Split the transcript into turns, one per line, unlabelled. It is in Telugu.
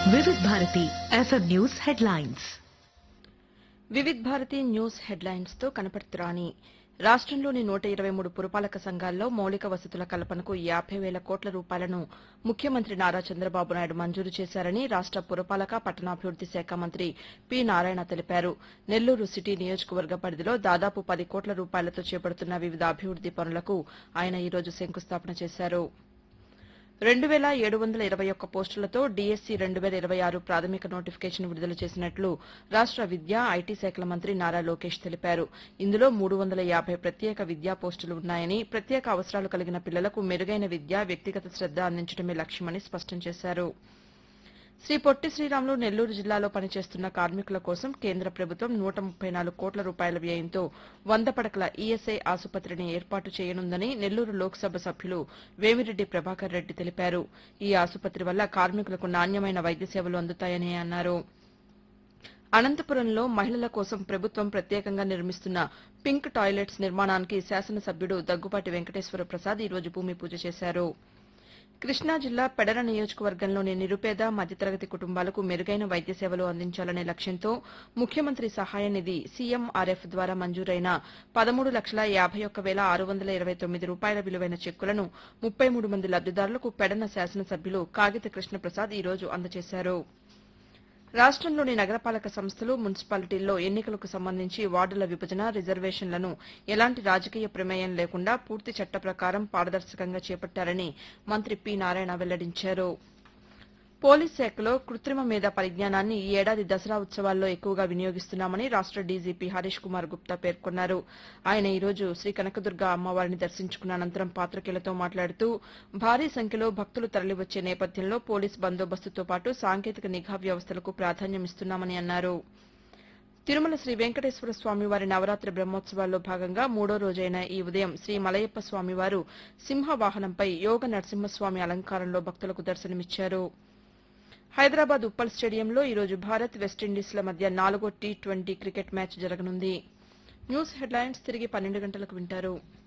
వివిధ Bharati FM news headlines
Vividh Bharati news headlines తో కనపడుతురాని రాష్ట్రంలోని నూట ఇరవై మూడు పురపాలక సంఘాల్లో మౌలిక వసతుల కల్పనకు యాభై వేల కోట్ల రూపాయలను ముఖ్యమంత్రి నారా చంద్రబాబు నాయుడు మంజూరు చేశారని రాష్ట పురపాలక పట్టణాభివృద్ది శాఖ మంత్రి పి నారాయణ తెలిపారు నెల్లూరు సిటీ నియోజకవర్గ పరిధిలో దాదాపు పది కోట్ల రూపాయలతో చేపడుతున్న వివిధ అభివృద్ది పనులకు ఆయన ఈ రోజు శంకుస్థాపన చేశారు రెండు వేల ఏడు వందల ఇరవై ఒక్క పోస్టులతో డీఎస్సీ రెండు వేల ఇరవై ఆరు ప్రాథమిక నోటిఫికేషన్ విడుదల చేసినట్లు రాష్ట విద్యా ఐటీ శాఖల మంత్రి నారా లోకేష్ తెలిపారు ఇందులో మూడు వందల యాభై ప్రత్యేక విద్యా పోస్టులు ఉన్నాయని ప్రత్యేక అవసరాలు కలిగిన పిల్లలకు మెరుగైన విద్య వ్యక్తిగత శ్రద్ద అందించడమే లక్ష్యమని స్పష్టం చేశారు శ్రీ పొట్టి శ్రీరాములు నెల్లూరు జిల్లాలో పనిచేస్తున్న కార్మికుల కోసం కేంద్ర ప్రభుత్వం నూట ముప్పై నాలుగు కోట్ల రూపాయల వ్యయంతో వంద పడకల ఈఎస్ఐ ఆసుపత్రిని ఏర్పాటు చేయనుందని నెల్లూరు లోక్సభ సభ్యులు వేమిరెడ్డి ప్రభాకర్ రెడ్డి తెలిపారు ఈ ఆసుపత్రి వల్ల కార్మికులకు నాణ్యమైన వైద్య సేవలు అందుతాయని అన్నారు అనంతపురంలో మహిళల కోసం ప్రభుత్వం ప్రత్యేకంగా నిర్మిస్తున్న పింక్ టాయిలెట్స్ నిర్మాణానికి శాసనసభ్యుడు దగ్గుపాటి వెంకటేశ్వర ప్రసాద్ ఈ రోజు భూమి పూజ చేశారు కృష్ణా జిల్లా పెడర నియోజకవర్గంలోని నిరుపేద మధ్యతరగతి కుటుంబాలకు మెరుగైన వైద్య సేవలు అందించాలనే లక్ష్యంతో ముఖ్యమంత్రి సహాయ నిధి సీఎంఆర్ఎఫ్ ద్వారా మంజూరైన పదమూడు లక్షల యాభై ఒక్క వేల ఆరు వందల ఇరవై తొమ్మిది రూపాయల విలువైన చెక్కులను ముప్పై మూడు మంది లబ్దిదారులకు పెడన శాసనసభ్యులు కాగిత కృష్ణప్రసాద్ ఈ రోజు అందజేశారు రాష్ట్రంలోని నగరపాలక సంస్థలు మున్సిపాలిటీల్లో ఎన్నికలకు సంబంధించి వార్డుల విభజన రిజర్వేషన్లను ఎలాంటి రాజకీయ ప్రమేయం లేకుండా పూర్తి చట్ట ప్రకారం పారదర్శకంగా చేపట్టారని మంత్రి పి నారాయణ వెల్లడించారు పోలీస్ శాఖలో కృత్రిమ మేధ పరిజ్ఞానాన్ని ఈ ఏడాది దసరా ఉత్సవాల్లో ఎక్కువగా వినియోగిస్తున్నామని రాష్ట డీజీపీ హరీష్ కుమార్ గుప్తా పేర్కొన్నారు ఆయన ఈ రోజు శ్రీ కనకదుర్గ అమ్మవారిని దర్శించుకున్న అనంతరం పాతికేయులతో మాట్లాడుతూ భారీ సంఖ్యలో భక్తులు తరలివచ్చే నేపథ్యంలో పోలీస్ బందోబస్తుతో పాటు సాంకేతిక నిఘా వ్యవస్థలకు ప్రాధాన్యమిస్తున్నామని అన్నారు తిరుమల శ్రీ వెంకటేశ్వర స్వామివారి నవరాత్రి బ్రహ్మోత్సవాల్లో భాగంగా మూడో రోజైన ఈ ఉదయం శ్రీ మలయప్ప స్వామివారు సింహ వాహనంపై యోగ నరసింహస్వామి అలంకారంలో భక్తులకు దర్శనమిచ్చారు హైదరాబాద్ ఉప్పల్ స్టేడియంలో ఈరోజు భారత్ వెస్టిండీస్ల మధ్య నాలుగో టీ ట్వంటీ క్రికెట్ మ్యాచ్ జరగనుంది న్యూస్ హెడ్లైన్స్ తిరిగి పన్నెండు గంటలకు వింటారు